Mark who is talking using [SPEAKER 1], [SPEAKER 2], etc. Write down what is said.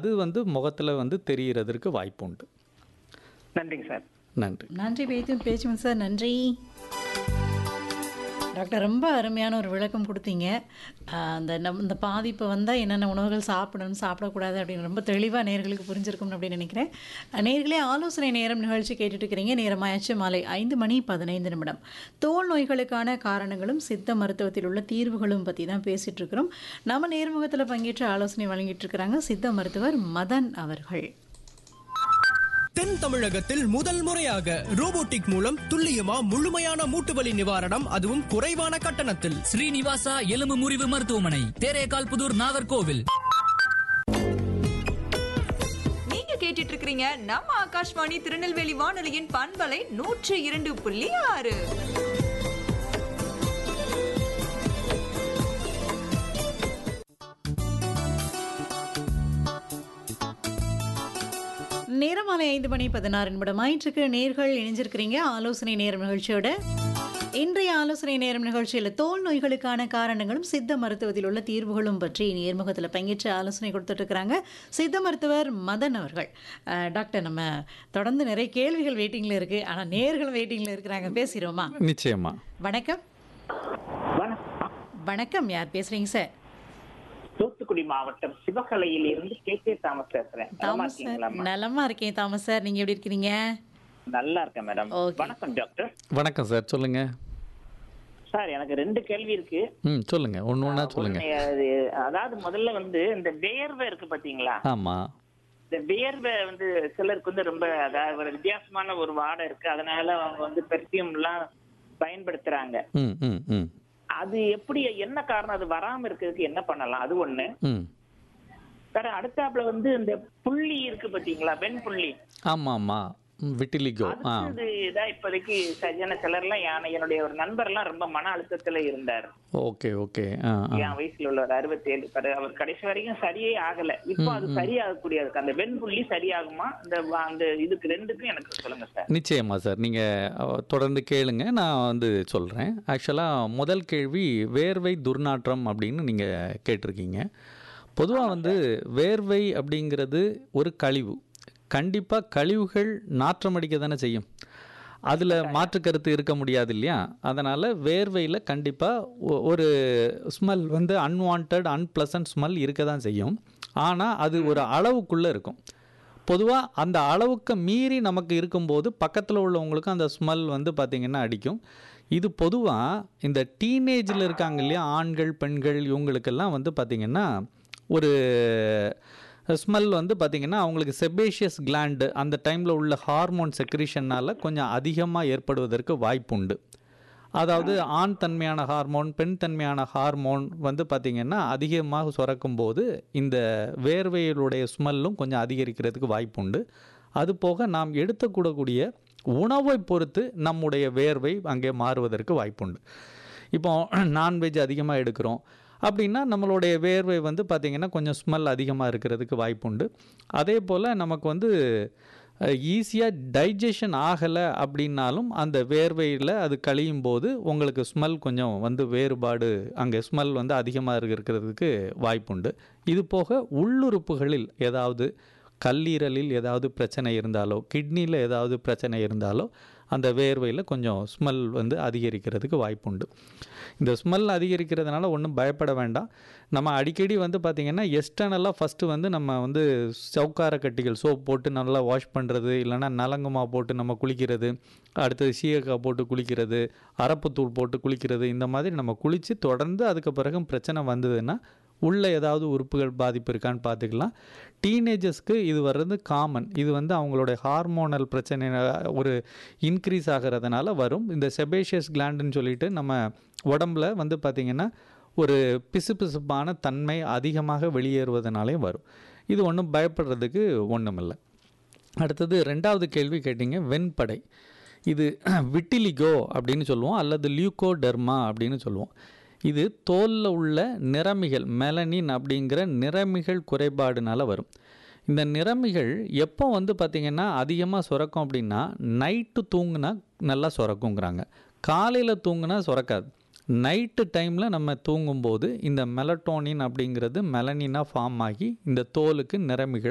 [SPEAKER 1] அது வந்து முகத்தில் வந்து தெரியறதற்கு வாய்ப்பு உண்டு
[SPEAKER 2] நன்றிங்க சார்
[SPEAKER 1] நன்றி
[SPEAKER 3] நன்றி பேச்சு பேச்சுமன் சார் நன்றி டாக்டர் ரொம்ப அருமையான ஒரு விளக்கம் கொடுத்தீங்க ஆஹ் அந்த நம் இந்த பாதிப்பு வந்தால் என்னென்ன உணவுகள் சாப்பிடணும் சாப்பிடக்கூடாது அப்படின்னு ரொம்ப தெளிவாக நேர்களுக்கு புரிஞ்சிருக்கும் அப்படின்னு நினைக்கிறேன் அஹ் நேர்களே ஆலோசனை நேரம் நிகழ்ச்சி கேட்டுட்டு இருக்கிறீங்க நேரமாயாச்சு மாலை ஐந்து மணி பதினைந்து நிமிடம் தோல் நோய்களுக்கான காரணங்களும் சித்த மருத்துவத்தில் உள்ள தீர்வுகளும் பற்றி தான் பேசிட்டு இருக்கிறோம் நம்ம நேர்முகத்தில் பங்கேற்று ஆலோசனை வழங்கிட்டு இருக்கிறாங்க சித்த மருத்துவர் மதன் அவர்கள்
[SPEAKER 4] தென் தமிழகத்தில் முதல் முறையாக ரோபோட்டிக் மூலம் துல்லியமா முழுமையான மூட்டுவலி நிவாரணம் அதுவும் குறைவான கட்டணத்தில்
[SPEAKER 5] ஸ்ரீனிவாசா எலும்பு முறிவு மருத்துவமனை தேரேகால் புதூர் நாகர்கோவில்
[SPEAKER 6] நீங்க கேட்டுட்டு இருக்கிறீங்க நம்ம ஆகாஷ்வாணி திருநெல்வேலி வானொலியின் பண்பலை நூற்றி இரண்டு புள்ளி ஆறு
[SPEAKER 3] நேரம் மாலை ஐந்து மணி பதினாறு நிமிடம் ஆயிற்றுக்கு நேர்கள் இணைஞ்சிருக்கிறீங்க ஆலோசனை நேரம் நிகழ்ச்சியோட இன்றைய ஆலோசனை நேரம் நிகழ்ச்சியில் தோல் நோய்களுக்கான காரணங்களும் சித்த மருத்துவத்தில் உள்ள தீர்வுகளும் பற்றி நேர்முகத்தில் பங்கேற்று ஆலோசனை கொடுத்துட்டு இருக்கிறாங்க சித்த மருத்துவர் மதன் அவர்கள் அஹ், டாக்டர் நம்ம தொடர்ந்து நிறைய கேள்விகள் வெயிட்டிங்கில் இருக்கு ஆனால் நேர்கள் வெயிட்டிங்கில் இருக்கிறாங்க பேசிடுவோமா
[SPEAKER 1] நிச்சயமா
[SPEAKER 3] வணக்கம்
[SPEAKER 2] வணக்கம்
[SPEAKER 3] வணக்கம் யார் பேசுறீங்க சார்
[SPEAKER 2] தூத்துக்குடி மாவட்டம் சிவகலையில் இருந்து கே கே தாமஸ் பேசுறேன் நலமா
[SPEAKER 3] தாமஸ் சார்
[SPEAKER 2] இருக்கீங்களா
[SPEAKER 3] நலமா இருக்கேன் தாமஸ் சார் நீங்க எப்படி இருக்கிறீங்க
[SPEAKER 2] நல்லா இருக்கேன் மேடம்
[SPEAKER 3] Okay.
[SPEAKER 2] வணக்கம் டாக்டர்
[SPEAKER 1] வணக்கம் சார் சொல்லுங்க
[SPEAKER 2] சார் எனக்கு ரெண்டு கேள்வி இருக்கு
[SPEAKER 1] ம் சொல்லுங்க ஒன்று ஒன்றா சொல்லுங்க
[SPEAKER 2] ஒண்ணு, அது, அதாவது முதல்ல வந்து இந்த வேர்வை இருக்கு பாத்தீங்களா
[SPEAKER 1] ஆமாம்
[SPEAKER 2] இந்த வேர்வை வந்து சிலருக்கு வந்து ரொம்ப அதாவது ஒரு வித்தியாசமான ஒரு வாடை இருக்கு அதனால அவங்க வந்து பெர்ஃபியூம் எல்லாம் பயன்படுத்துறாங்க
[SPEAKER 1] ம் ம் ம்
[SPEAKER 2] அது எப்படி என்ன காரணம் அது வராம இருக்கிறதுக்கு என்ன பண்ணலாம் அது ஒண்ணு
[SPEAKER 1] ம்
[SPEAKER 2] வேற அடுத்தாப்புல வந்து இந்த புள்ளி இருக்கு பாத்தீங்களா வெண் புள்ளி
[SPEAKER 1] ஆமாம் ஆமாம் விட்டிலிகோ ஆ
[SPEAKER 2] அது இதா இப்போதைக்கு சரியான சிலர்லாம் யானை என்னுடைய ஒரு நண்பர்லாம் ரொம்ப மன அழுத்தத்துல இருந்தார்
[SPEAKER 1] ஓகே ஓகே ஆ ஆ
[SPEAKER 2] என் வயசுல உள்ள ஒரு அறுபத்தி ஏழு அவர் கடைசி வரைக்கும் சரியே ஆகல இப்போ அது சரியாகக்கூடியது அந்த வெண்புள்ளி சரியாகுமா இந்த வ- அந்த இதுக்கு ரெண்டுக்கும் எனக்கு சொல்லுங்க சார்
[SPEAKER 1] நிச்சயமா சார் நீங்கள் தொடர்ந்து கேளுங்க நான் வந்து சொல்கிறேன் ஆக்சுவலாக முதல் கேள்வி வேர்வை துர்நாற்றம் அப்படின்னு நீங்கள் கேட்டிருக்கீங்க பொதுவாக வந்து வேர்வை அப்படிங்கிறது ஒரு கழிவு கண்டிப்பாக கழிவுகள் நாற்றம் அடிக்க தானே செய்யும் அதில் மாற்று கருத்து இருக்க முடியாது இல்லையா அதனால் வேர்வையில் கண்டிப்பாக ஒரு ஸ்மெல் வந்து அன்வான்ட் அன்பிளசன்ட் ஸ்மெல் இருக்க தான் செய்யும் ஆனால் அது ஒரு அளவுக்குள்ளே இருக்கும் பொதுவாக அந்த அளவுக்கு மீறி நமக்கு இருக்கும்போது பக்கத்தில் உள்ளவங்களுக்கும் அந்த ஸ்மெல் வந்து பார்த்திங்கன்னா அடிக்கும் இது பொதுவாக இந்த டீனேஜில் இருக்காங்க இல்லையா ஆண்கள் பெண்கள் இவங்களுக்கெல்லாம் வந்து பார்த்திங்கன்னா ஒரு ஸ்மெல் வந்து பார்த்திங்கன்னா அவங்களுக்கு செபேஷியஸ் கிளாண்டு அந்த டைமில் உள்ள ஹார்மோன் செக்ரிஷனால் கொஞ்சம் அதிகமாக ஏற்படுவதற்கு வாய்ப்புண்டு அதாவது ஆண் தன்மையான ஹார்மோன் பெண் தன்மையான ஹார்மோன் வந்து பார்த்திங்கன்னா அதிகமாக சுரக்கும் போது இந்த வேர்வைகளுடைய ஸ்மெல்லும் கொஞ்சம் அதிகரிக்கிறதுக்கு வாய்ப்புண்டு அது போக நாம் எடுத்துக்கூடக்கூடிய உணவை பொறுத்து நம்முடைய வேர்வை அங்கே மாறுவதற்கு வாய்ப்புண்டு இப்போ நான்வெஜ் அதிகமாக எடுக்கிறோம் அப்படின்னா நம்மளுடைய வேர்வை வந்து பார்த்திங்கன்னா கொஞ்சம் ஸ்மெல் அதிகமாக இருக்கிறதுக்கு வாய்ப்புண்டு அதே போல் நமக்கு வந்து ஈஸியாக டைஜஷன் ஆகலை அப்படின்னாலும் அந்த வேர்வையில் அது கழியும் போது உங்களுக்கு ஸ்மெல் கொஞ்சம் வந்து வேறுபாடு அங்கே ஸ்மெல் வந்து அதிகமாக இருக்கிறதுக்கு வாய்ப்புண்டு இது போக உள்ளுறுப்புகளில் ஏதாவது கல்லீரலில் ஏதாவது பிரச்சனை இருந்தாலோ கிட்னியில் ஏதாவது பிரச்சனை இருந்தாலோ அந்த வேர்வையில் கொஞ்சம் ஸ்மெல் வந்து அதிகரிக்கிறதுக்கு வாய்ப்புண்டு இந்த ஸ்மெல் அதிகரிக்கிறதுனால ஒன்றும் பயப்பட வேண்டாம் நம்ம அடிக்கடி வந்து பார்த்திங்கன்னா எஸ்டர்னலாக ஃபஸ்ட்டு வந்து நம்ம வந்து சவுக்கார கட்டிகள் சோப் போட்டு நல்லா வாஷ் பண்ணுறது இல்லைன்னா நலங்குமா போட்டு நம்ம குளிக்கிறது அடுத்தது சீயக்காய் போட்டு குளிக்கிறது அரப்புத்தூள் போட்டு குளிக்கிறது இந்த மாதிரி நம்ம குளித்து தொடர்ந்து அதுக்கு பிறகு பிரச்சனை வந்ததுன்னா உள்ள ஏதாவது உறுப்புகள் பாதிப்பு இருக்கான்னு பார்த்துக்கலாம் டீனேஜர்ஸ்க்கு இது வர்றது காமன் இது வந்து அவங்களுடைய ஹார்மோனல் பிரச்சனை ஒரு இன்க்ரீஸ் ஆகிறதுனால வரும் இந்த செபேஷியஸ் கிளாண்டுன்னு சொல்லிட்டு நம்ம உடம்புல வந்து பார்த்திங்கன்னா ஒரு பிசுபிசுப்பான தன்மை அதிகமாக வெளியேறுவதனாலே வரும் இது ஒன்றும் பயப்படுறதுக்கு ஒன்றுமில்லை அடுத்தது ரெண்டாவது கேள்வி கேட்டிங்க வெண்படை இது விட்டிலிகோ அப்படின்னு சொல்லுவோம் அல்லது லியூகோடெர்மா அப்படின்னு சொல்லுவோம் இது தோலில் உள்ள நிறமிகள் மெலனின் அப்படிங்கிற நிறமிகள் குறைபாடுனால வரும் இந்த நிறமிகள் எப்போ வந்து பார்த்திங்கன்னா அதிகமாக சுரக்கும் அப்படின்னா நைட்டு தூங்குனா நல்லா சுரக்குங்கிறாங்க காலையில் தூங்குனா சுரக்காது நைட்டு டைமில் நம்ம தூங்கும்போது இந்த மெலட்டோனின் அப்படிங்கிறது மெலனினாக ஃபார்ம் ஆகி இந்த தோலுக்கு நிறமிகளை